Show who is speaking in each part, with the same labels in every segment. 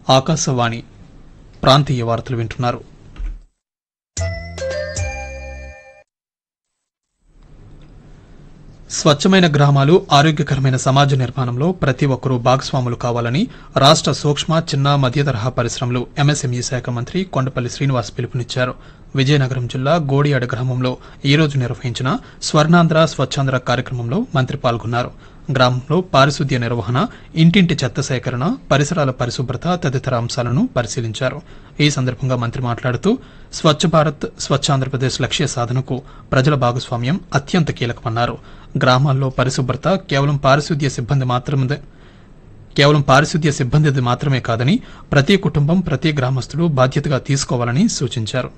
Speaker 1: ఆకాశవాణి ప్రాంతీయ వార్తలు వింటున్నారు స్వచ్ఛమైన గ్రామాలు ఆరోగ్యకరమైన సమాజ నిర్మాణంలో ప్రతి ఒక్కరూ భాగస్వాములు కావాలని రాష్ట సూక్ష్మ చిన్న మధ్య తరహా పరిశ్రమలు ఎంఎస్ఎంఈ శాఖ మంత్రి కొండపల్లి శ్రీనివాస్ పిలుపునిచ్చారు విజయనగరం జిల్లా గోడియాడ గ్రామంలో ఈ రోజు నిర్వహించిన స్వర్ణాంధ్ర స్వచ్ఛాంధ్ర కార్యక్రమంలో మంత్రి పాల్గొన్నారు గ్రామంలో పారిశుద్ధ్య నిర్వహణ ఇంటింటి చెత్త సేకరణ పరిసరాల పరిశుభ్రత తదితర అంశాలను పరిశీలించారు ఈ సందర్భంగా మంత్రి మాట్లాడుతూ స్వచ్ఛ భారత్ స్వచ్ఛ ఆంధ్రప్రదేశ్ లక్ష్య సాధనకు ప్రజల భాగస్వామ్యం అత్యంత కీలకమన్నారు గ్రామాల్లో పరిశుభ్రత కేవలం పారిశుద్ధ్య సిబ్బంది మాత్రమే కేవలం పారిశుద్ధ్య సిబ్బందిది మాత్రమే కాదని ప్రతి కుటుంబం ప్రతి గ్రామస్తులు బాధ్యతగా తీసుకోవాలని సూచించారు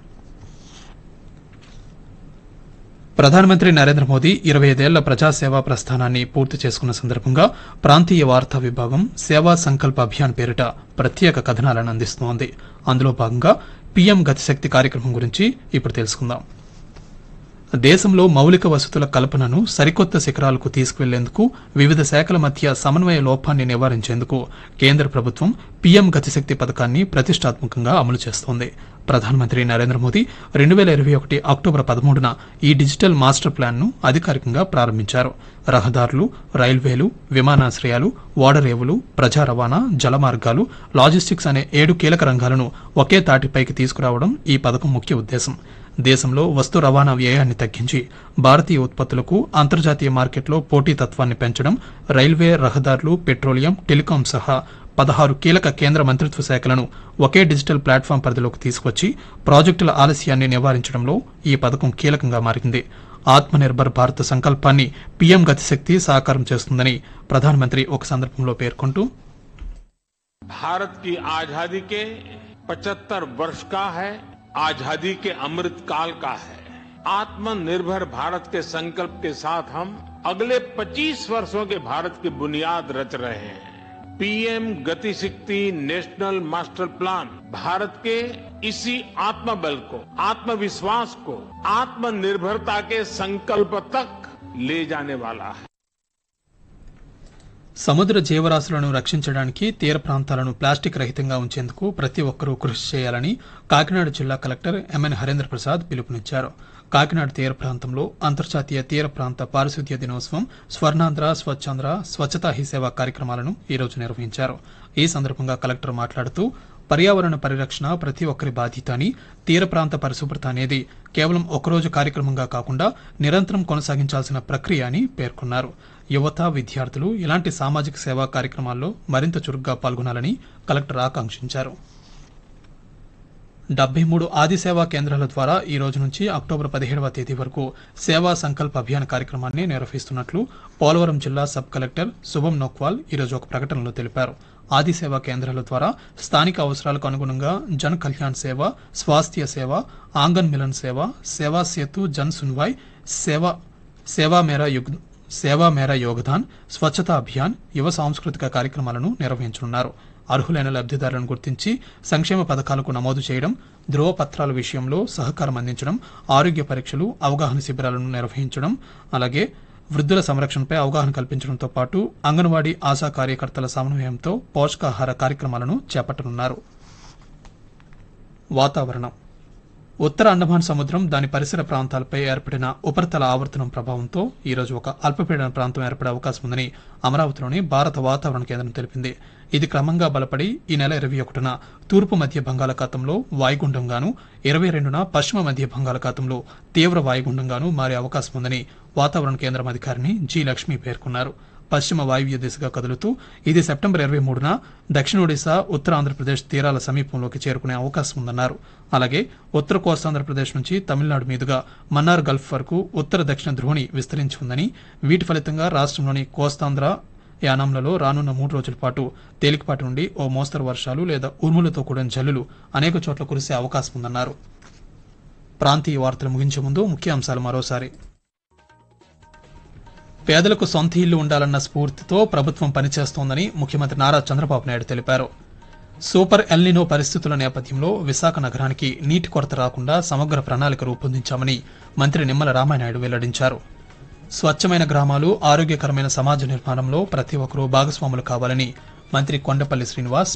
Speaker 1: ప్రధానమంత్రి నరేంద్ర మోదీ ఇరవై ఐదేళ్ల ప్రజాసేవా ప్రస్థానాన్ని పూర్తి చేసుకున్న సందర్భంగా ప్రాంతీయ వార్తా విభాగం సేవా సంకల్ప అభియాన్ పేరిట ప్రత్యేక కథనాలను అందిస్తోంది అందులో భాగంగా పీఎం గతిశక్తి కార్యక్రమం గురించి ఇప్పుడు తెలుసుకుందాం దేశంలో మౌలిక వసతుల కల్పనను సరికొత్త శిఖరాలకు తీసుకువెళ్లేందుకు వివిధ శాఖల మధ్య సమన్వయ లోపాన్ని నివారించేందుకు కేంద్ర ప్రభుత్వం పీఎం గతిశక్తి పథకాన్ని ప్రతిష్టాత్మకంగా అమలు చేస్తోంది ప్రధానమంత్రి నరేంద్ర మోదీ రెండు వేల ఇరవై ఒకటి అక్టోబర్ పదమూడున ఈ డిజిటల్ మాస్టర్ ప్లాన్ ను అధికారికంగా ప్రారంభించారు రహదారులు రైల్వేలు విమానాశ్రయాలు ఓడరేవులు ప్రజా రవాణా జలమార్గాలు లాజిస్టిక్స్ అనే ఏడు కీలక రంగాలను ఒకే తాటిపైకి తీసుకురావడం ఈ పథకం ముఖ్య ఉద్దేశం దేశంలో వస్తు రవాణా వ్యయాన్ని తగ్గించి భారతీయ ఉత్పత్తులకు అంతర్జాతీయ మార్కెట్లో పోటీతత్వాన్ని పెంచడం రైల్వే రహదారులు పెట్రోలియం టెలికాం సహా పదహారు కీలక కేంద్ర మంత్రిత్వ శాఖలను ఒకే డిజిటల్ ప్లాట్ఫామ్ పరిధిలోకి తీసుకొచ్చి ప్రాజెక్టుల ఆలస్యాన్ని నివారించడంలో ఈ పథకం కీలకంగా మారింది ఆత్మనిర్భర్ భారత్ సంకల్పాన్ని పీఎం గతిశక్తి సాకారం చేస్తుందని ప్రధానమంత్రి ఒక సందర్భంలో పేర్కొంటూ
Speaker 2: भारत की आजादी के 75 वर्ष का है आजादी के अमृत काल का है आत्मनिर्भर भारत के संकल्प के साथ हम अगले 25 वर्षों के भारत की बुनियाद रच रहे हैं पीएम गति शक्ति नेशनल मास्टर प्लान भारत के इसी आत्मबल को आत्मविश्वास को आत्मनिर्भरता के संकल्प तक ले जाने वाला है
Speaker 1: సముద్ర జీవరాశులను రక్షించడానికి తీర ప్రాంతాలను ప్లాస్టిక్ రహితంగా ఉంచేందుకు ప్రతి ఒక్కరూ కృషి చేయాలని కాకినాడ జిల్లా కలెక్టర్ ఎంఎన్ హరేంద్ర ప్రసాద్ పిలుపునిచ్చారు కాకినాడ తీర ప్రాంతంలో అంతర్జాతీయ తీర ప్రాంత పారిశుద్ధ్య దినోత్సవం స్వర్ణాంధ్ర స్వచ్ఛాంధ్ర స్వచ్ఛతా హీ సేవ కార్యక్రమాలను ఈ రోజు నిర్వహించారు ఈ సందర్భంగా కలెక్టర్ మాట్లాడుతూ పర్యావరణ పరిరక్షణ ప్రతి ఒక్కరి బాధ్యత అని తీర ప్రాంత పరిశుభ్రత అనేది కేవలం ఒకరోజు కార్యక్రమంగా కాకుండా నిరంతరం కొనసాగించాల్సిన ప్రక్రియ అని పేర్కొన్నారు యువత విద్యార్థులు ఇలాంటి సామాజిక సేవా కార్యక్రమాల్లో మరింత చురుగ్గా పాల్గొనాలని కలెక్టర్ ఆకాంక్షించారు డెబ్బై మూడు ఆది సేవా కేంద్రాల ద్వారా ఈ రోజు నుంచి అక్టోబర్ పదిహేడవ తేదీ వరకు సేవా సంకల్ప అభియాన్ కార్యక్రమాన్ని నిర్వహిస్తున్నట్లు పోలవరం జిల్లా సబ్ కలెక్టర్ శుభం నోక్వాల్ ఈరోజు ఒక ప్రకటనలో తెలిపారు ఆది సేవా కేంద్రాల ద్వారా స్థానిక అవసరాలకు అనుగుణంగా జన్ కళ్యాణ్ సేవ స్వాస్థ్య సేవ ఆంగన్ మిలన్ సేవ సేవా సేతు జన్ సున్వాయ్ సేవ సేవా మేరా యుగ్ సేవా మేరా యోగదాన్ స్వచ్ఛతా అభియాన్ యువ సాంస్కృతిక కార్యక్రమాలను నిర్వహించనున్నారు అర్హులైన లబ్దిదారులను గుర్తించి సంక్షేమ పథకాలకు నమోదు చేయడం ధ్రువపత్రాల విషయంలో సహకారం అందించడం ఆరోగ్య పరీక్షలు అవగాహన శిబిరాలను నిర్వహించడం అలాగే వృద్ధుల సంరక్షణపై అవగాహన కల్పించడంతో పాటు అంగన్వాడీ ఆశా కార్యకర్తల సమన్వయంతో పోషకాహార కార్యక్రమాలను చేపట్టనున్నారు వాతావరణం ఉత్తర అండమాన్ సముద్రం దాని పరిసర ప్రాంతాలపై ఏర్పడిన ఉపరితల ఆవర్తనం ప్రభావంతో ఈ రోజు ఒక అల్పపీడన ప్రాంతం ఏర్పడే అవకాశం ఉందని అమరావతిలోని భారత వాతావరణ కేంద్రం తెలిపింది ఇది క్రమంగా బలపడి ఈ నెల ఇరవై ఒకటిన తూర్పు మధ్య బంగాళాఖాతంలో వాయుగుండంగాను ఇరవై రెండున పశ్చిమ మధ్య బంగాళాఖాతంలో తీవ్ర వాయుగుండంగాను మారే అవకాశం ఉందని వాతావరణ కేంద్రం అధికారిని జి లక్ష్మి పేర్కొన్నారు పశ్చిమ వాయువ్య దిశగా కదులుతూ ఇది సెప్టెంబర్ ఇరవై మూడున దక్షిణ ఒడిశా ఉత్తర ఆంధ్రప్రదేశ్ తీరాల సమీపంలోకి చేరుకునే అవకాశం ఉందన్నారు అలాగే ఉత్తర కోస్తాంధ్రప్రదేశ్ నుంచి తమిళనాడు మీదుగా మన్నార్ గల్ఫ్ వరకు ఉత్తర దక్షిణ ధ్రువణి విస్తరించి ఉందని వీటి ఫలితంగా రాష్ట్రంలోని కోస్తాంధ్ర యానాంలలో రానున్న మూడు రోజుల పాటు తేలికపాటి నుండి ఓ మోస్తరు వర్షాలు లేదా ఉరుములతో కూడిన జల్లులు అనేక చోట్ల కురిసే అవకాశం ఉందన్నారు ప్రాంతీయ వార్తలు ముగించే ముందు ముఖ్యాంశాలు మరోసారి పేదలకు సొంత ఇల్లు ఉండాలన్న స్ఫూర్తితో ప్రభుత్వం పనిచేస్తోందని ముఖ్యమంత్రి నారా చంద్రబాబు నాయుడు తెలిపారు సూపర్ ఎల్నినో పరిస్థితుల నేపథ్యంలో విశాఖ నగరానికి నీటి కొరత రాకుండా సమగ్ర ప్రణాళిక రూపొందించామని మంత్రి నిమ్మల రామానాయుడు వెల్లడించారు స్వచ్ఛమైన గ్రామాలు ఆరోగ్యకరమైన సమాజ నిర్మాణంలో ప్రతి ఒక్కరూ భాగస్వాములు కావాలని మంత్రి కొండపల్లి శ్రీనివాస్